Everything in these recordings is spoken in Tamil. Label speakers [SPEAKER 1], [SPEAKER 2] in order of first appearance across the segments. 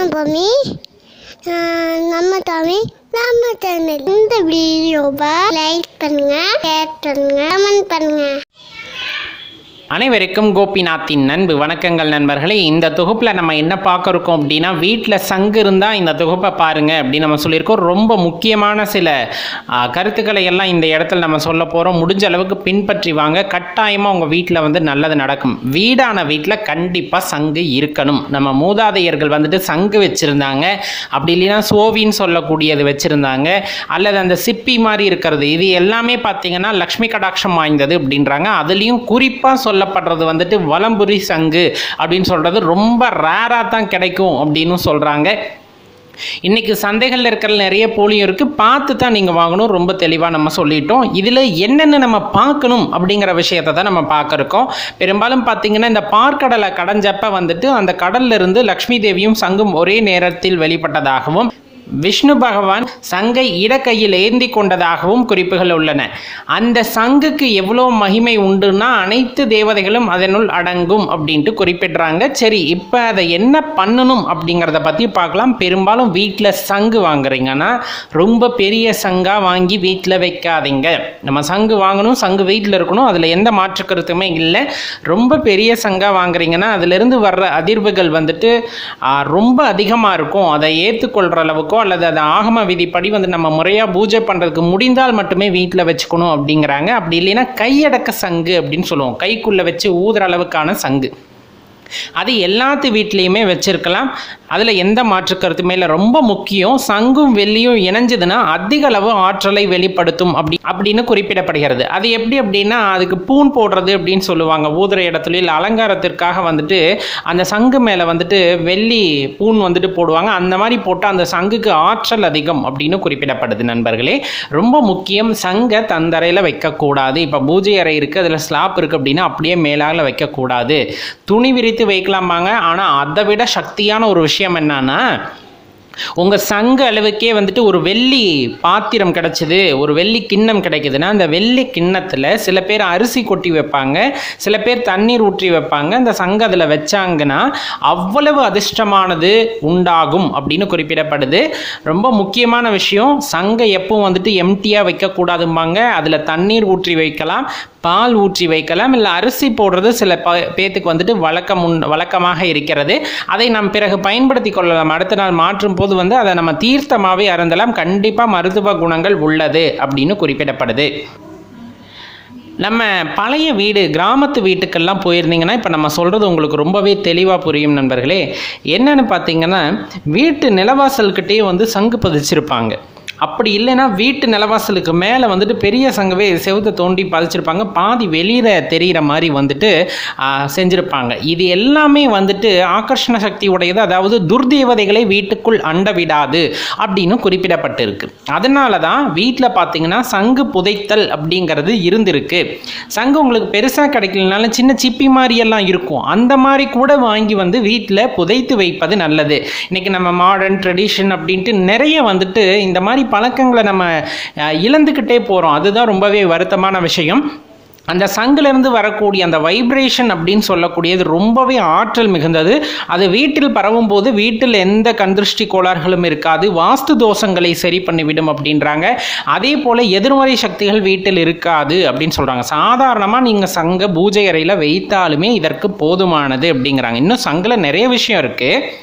[SPEAKER 1] நான் பொம்மி நம்ம தமிழ் நம்ம சேனல் இந்த வீடியோவை லைக் பண்ணுங்க ஷேர் பண்ணுங்க கமெண்ட் பண்ணுங்க
[SPEAKER 2] அனைவருக்கும் கோபிநாத்தின் நண்பு வணக்கங்கள் நண்பர்களே இந்த தொகுப்பில் நம்ம என்ன பார்க்க இருக்கோம் அப்படின்னா வீட்டில் சங்கு இருந்தால் இந்த தொகுப்பை பாருங்கள் அப்படின்னு நம்ம சொல்லியிருக்கோம் ரொம்ப முக்கியமான சில ஆ, கருத்துக்களை எல்லாம் இந்த இடத்துல நம்ம சொல்ல போகிறோம் முடிஞ்ச அளவுக்கு பின்பற்றி வாங்க கட்டாயமாக உங்கள் வீட்டில் வந்து நல்லது நடக்கும் வீடான வீட்டில் கண்டிப்பாக சங்கு இருக்கணும் நம்ம மூதாதையர்கள் வந்துட்டு சங்கு வச்சுருந்தாங்க அப்படி இல்லைன்னா சோவின்னு சொல்லக்கூடியது வச்சுருந்தாங்க அல்லது அந்த சிப்பி மாதிரி இருக்கிறது இது எல்லாமே பார்த்தீங்கன்னா லக்ஷ்மி கடாட்சம் வாய்ந்தது அப்படின்றாங்க அதுலேயும் குறிப்பாக சொல்லப்படுறது வந்துட்டு வலம்புரி சங்கு அப்படின்னு சொல்கிறது ரொம்ப ரேராக தான் கிடைக்கும் அப்படின்னு சொல்கிறாங்க இன்னைக்கு சந்தைகளில் இருக்கிற நிறைய போலியும் இருக்குது பார்த்து தான் நீங்கள் வாங்கணும் ரொம்ப தெளிவாக நம்ம சொல்லிட்டோம் இதில் என்னென்ன நம்ம பார்க்கணும் அப்படிங்கிற விஷயத்தை தான் நம்ம பார்க்க இருக்கோம் பெரும்பாலும் பார்த்தீங்கன்னா இந்த பார்க்கடலை கடைஞ்சப்ப வந்துட்டு அந்த கடல்ல இருந்து லக்ஷ்மி தேவியும் சங்கும் ஒரே நேரத்தில் வெளிப்பட்டதாகவும் விஷ்ணு பகவான் சங்கை இடக்கையில் ஏந்தி கொண்டதாகவும் குறிப்புகள் உள்ளன அந்த சங்குக்கு எவ்வளோ மகிமை உண்டுன்னா அனைத்து தேவதைகளும் அதனுள் அடங்கும் அப்படின்ட்டு குறிப்பிடுறாங்க சரி இப்போ அதை என்ன பண்ணணும் அப்படிங்கிறத பற்றி பார்க்கலாம் பெரும்பாலும் வீட்டில் சங்கு வாங்குறீங்கன்னா ரொம்ப பெரிய சங்காக வாங்கி வீட்டில் வைக்காதீங்க நம்ம சங்கு வாங்கணும் சங்கு வீட்டில் இருக்கணும் அதில் எந்த மாற்று கருத்துமே இல்லை ரொம்ப பெரிய சங்காக வாங்குறீங்கன்னா அதிலிருந்து வர்ற அதிர்வுகள் வந்துட்டு ஆ, ரொம்ப அதிகமாக இருக்கும் அதை ஏற்றுக்கொள்கிற அளவுக்கோ அல்லது அதை ஆகம விதிப்படி வந்து நம்ம முறையாக பூஜை பண்ணுறதுக்கு முடிந்தால் மட்டுமே வீட்டில் வச்சுக்கணும் அப்படிங்கிறாங்க அப்படி இல்லைன்னா கையடக்க சங்கு அப்படின்னு சொல்லுவோம் கைக்குள்ளே வச்சு ஊதுற அளவுக்கான சங்கு அது எல்லாத்து வீட்லேயுமே வச்சிருக்கலாம் அதில் எந்த மாற்று கருத்துமே இல்லை ரொம்ப முக்கியம் சங்கும் வெள்ளியும் இணைஞ்சதுன்னா அதிக அளவு ஆற்றலை வெளிப்படுத்தும் அப்படி அப்படின்னு குறிப்பிடப்படுகிறது அது எப்படி அப்படின்னா அதுக்கு பூன் போடுறது அப்படின்னு சொல்லுவாங்க ஊதுற இடத்துல இல்லை அலங்காரத்திற்காக வந்துட்டு அந்த சங்கு மேலே வந்துட்டு வெள்ளி பூன் வந்துட்டு போடுவாங்க அந்த மாதிரி போட்டால் அந்த சங்குக்கு ஆற்றல் அதிகம் அப்படின்னு குறிப்பிடப்படுது நண்பர்களே ரொம்ப முக்கியம் சங்கை தந்தரையில் வைக்கக்கூடாது இப்போ பூஜை அறை இருக்குது அதில் ஸ்லாப் இருக்குது அப்படின்னா அப்படியே மேலால வைக்கக்கூடாது துணி விரித்து வைக்கலாமாங்க ஆனால் அதை விட சக்தியான ஒரு விஷயம் என்னன்னா உங்கள் சங்க அளவுக்கே வந்துட்டு ஒரு வெள்ளி பாத்திரம் கிடச்சிது ஒரு வெள்ளி கிண்ணம் கிடைக்குதுன்னா அந்த வெள்ளி கிண்ணத்தில் சில பேர் அரிசி கொட்டி வைப்பாங்க சில பேர் தண்ணீர் ஊற்றி வைப்பாங்க அந்த சங்க அதில் வச்சாங்கன்னா அவ்வளவு அதிர்ஷ்டமானது உண்டாகும் அப்படின்னு குறிப்பிடப்படுது ரொம்ப முக்கியமான விஷயம் சங்க எப்பவும் வந்துட்டு எம்டியாக வைக்கக்கூடாதும்பாங்க அதில் தண்ணீர் ஊற்றி வைக்கலாம் பால் ஊற்றி வைக்கலாம் இல்லை அரிசி போடுறது சில ப பேத்துக்கு வந்துட்டு வழக்கம் உண் வழக்கமாக இருக்கிறது அதை நாம் பிறகு பயன்படுத்தி கொள்ளலாம் அடுத்த நாள் மாற்றும் போது வந்து அதை நம்ம தீர்த்தமாகவே அருந்தலாம் கண்டிப்பாக மருத்துவ குணங்கள் உள்ளது அப்படின்னு குறிப்பிடப்படுது நம்ம பழைய வீடு கிராமத்து வீட்டுக்கெல்லாம் போயிருந்தீங்கன்னா இப்போ நம்ம சொல்கிறது உங்களுக்கு ரொம்பவே தெளிவாக புரியும் நண்பர்களே என்னன்னு பார்த்தீங்கன்னா வீட்டு நிலவாசல்கிட்டயே வந்து சங்கு பதிச்சிருப்பாங்க அப்படி இல்லைன்னா வீட்டு நிலவாசலுக்கு மேலே வந்துட்டு பெரிய சங்கவே செவுத்தை தோண்டி பதிச்சிருப்பாங்க பாதி வெளியில் தெரிகிற மாதிரி வந்துட்டு ஆ, செஞ்சுருப்பாங்க இது எல்லாமே வந்துட்டு ஆகர்ஷண சக்தி உடையது அதாவது துர்தேவதைகளை வீட்டுக்குள் அண்ட விடாது அப்படின்னு குறிப்பிடப்பட்டிருக்கு அதனால தான் வீட்டில் பார்த்தீங்கன்னா சங்கு புதைத்தல் அப்படிங்கிறது இருந்திருக்கு சங்கு உங்களுக்கு பெருசாக கிடைக்கலனாலும் சின்ன சிப்பி மாதிரியெல்லாம் இருக்கும் அந்த மாதிரி கூட வாங்கி வந்து வீட்டில் புதைத்து வைப்பது நல்லது இன்னைக்கு நம்ம மாடர்ன் ட்ரெடிஷன் அப்படின்ட்டு நிறைய வந்துட்டு இந்த மாதிரி பழக்கங்களை நம்ம அஹ், இழந்துக்கிட்டே போகிறோம் அதுதான் ரொம்பவே வருத்தமான விஷயம் அந்த சங்கிலிருந்து வரக்கூடிய அந்த வைப்ரேஷன் அப்படின்னு சொல்லக்கூடியது ரொம்பவே ஆற்றல் மிகுந்தது அது வீட்டில் பரவும் போது வீட்டில் எந்த கண்திருஷ்டி கோளாறுகளும் இருக்காது வாஸ்து தோஷங்களை சரி பண்ணிவிடும் அப்படின்றாங்க அதே போல் எதிர்மறை சக்திகள் வீட்டில் இருக்காது அப்படின்னு சொல்கிறாங்க சாதாரணமாக நீங்கள் சங்க பூஜை அறையில் வைத்தாலுமே இதற்கு போதுமானது அப்படிங்கிறாங்க இன்னும் சங்கில் நிறைய விஷயம் இருக்குது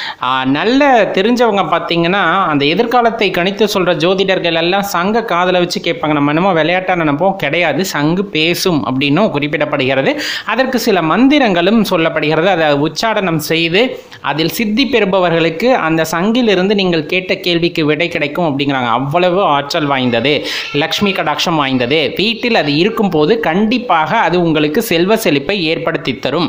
[SPEAKER 2] நல்ல தெரிஞ்சவங்க பார்த்தீங்கன்னா அந்த எதிர்காலத்தை கணித்து சொல்கிற ஜோதிடர்கள் எல்லாம் சங்க காதில் வச்சு கேட்பாங்க நம்ம என்னமோ விளையாட்டாக நினைப்போம் கிடையாது சங்கு பேசும் அப்படின்னும் குறிப்பிடப்படுகிறது அதற்கு சில மந்திரங்களும் சொல்லப்படுகிறது அதை உச்சாடனம் செய்து அதில் சித்தி பெறுபவர்களுக்கு அந்த சங்கிலிருந்து நீங்கள் கேட்ட கேள்விக்கு விடை கிடைக்கும் அப்படிங்கிறாங்க அவ்வளவு ஆற்றல் வாய்ந்தது லக்ஷ்மி கடாட்சம் வாய்ந்தது வீட்டில் அது இருக்கும்போது கண்டிப்பாக அது உங்களுக்கு செல்வ செழிப்பை ஏற்படுத்தி தரும்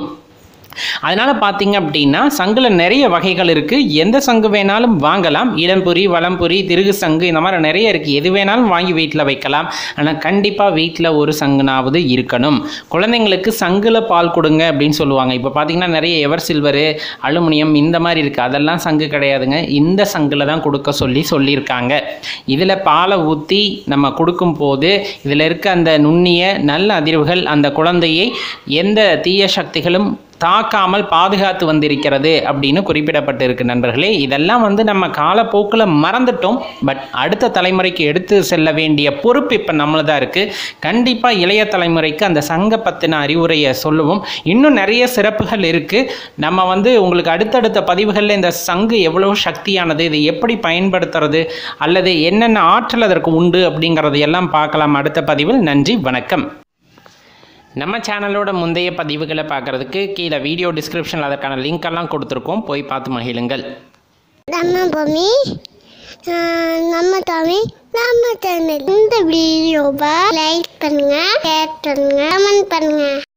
[SPEAKER 2] அதனால் பார்த்தீங்க அப்படின்னா சங்குல நிறைய வகைகள் இருக்குது எந்த சங்கு வேணாலும் வாங்கலாம் இளம்புரி வளம்புரி திருகு சங்கு இந்த மாதிரி நிறைய இருக்குது எது வேணாலும் வாங்கி வீட்டில் வைக்கலாம் ஆனால் கண்டிப்பாக வீட்டில் ஒரு சங்குனாவது இருக்கணும் குழந்தைங்களுக்கு சங்குல பால் கொடுங்க அப்படின்னு சொல்லுவாங்க இப்போ பார்த்தீங்கன்னா நிறைய எவர் சில்வரு அலுமினியம் இந்த மாதிரி இருக்குது அதெல்லாம் சங்கு கிடையாதுங்க இந்த சங்குல தான் கொடுக்க சொல்லி சொல்லியிருக்காங்க இதில் பாலை ஊற்றி நம்ம கொடுக்கும்போது இதில் இருக்க அந்த நுண்ணிய நல்ல அதிர்வுகள் அந்த குழந்தையை எந்த தீய சக்திகளும் தாக்காமல் பாதுகாத்து வந்திருக்கிறது அப்படின்னு குறிப்பிடப்பட்டிருக்கு நண்பர்களே இதெல்லாம் வந்து நம்ம காலப்போக்கில் மறந்துட்டோம் பட் அடுத்த தலைமுறைக்கு எடுத்து செல்ல வேண்டிய பொறுப்பு இப்போ நம்மளதான் இருக்குது கண்டிப்பாக இளைய தலைமுறைக்கு அந்த சங்க பற்றின அறிவுரையை சொல்லுவோம் இன்னும் நிறைய சிறப்புகள் இருக்குது நம்ம வந்து உங்களுக்கு அடுத்தடுத்த பதிவுகளில் இந்த சங்கு எவ்வளோ சக்தியானது இது எப்படி பயன்படுத்துறது அல்லது என்னென்ன ஆற்றல் அதற்கு உண்டு அப்படிங்கிறது எல்லாம் பார்க்கலாம் அடுத்த பதிவில் நன்றி வணக்கம் நம்ம சேனலோட முந்தைய பதிவுகளை பார்க்குறதுக்கு கீழே வீடியோ டிஸ்கிரிப்ஷனில் அதற்கான லிங்க் எல்லாம் கொடுத்துருக்கோம் போய் பார்த்து மகிழுங்கள்
[SPEAKER 1] நம்ம பூமி ஆஹ் நம்ம தமிழ் நம்ம சேனல் இந்த வீடியோவை லைக் பண்ணுங்க ஷேர் பண்ணுங்க கமெண்ட் பண்ணுங்க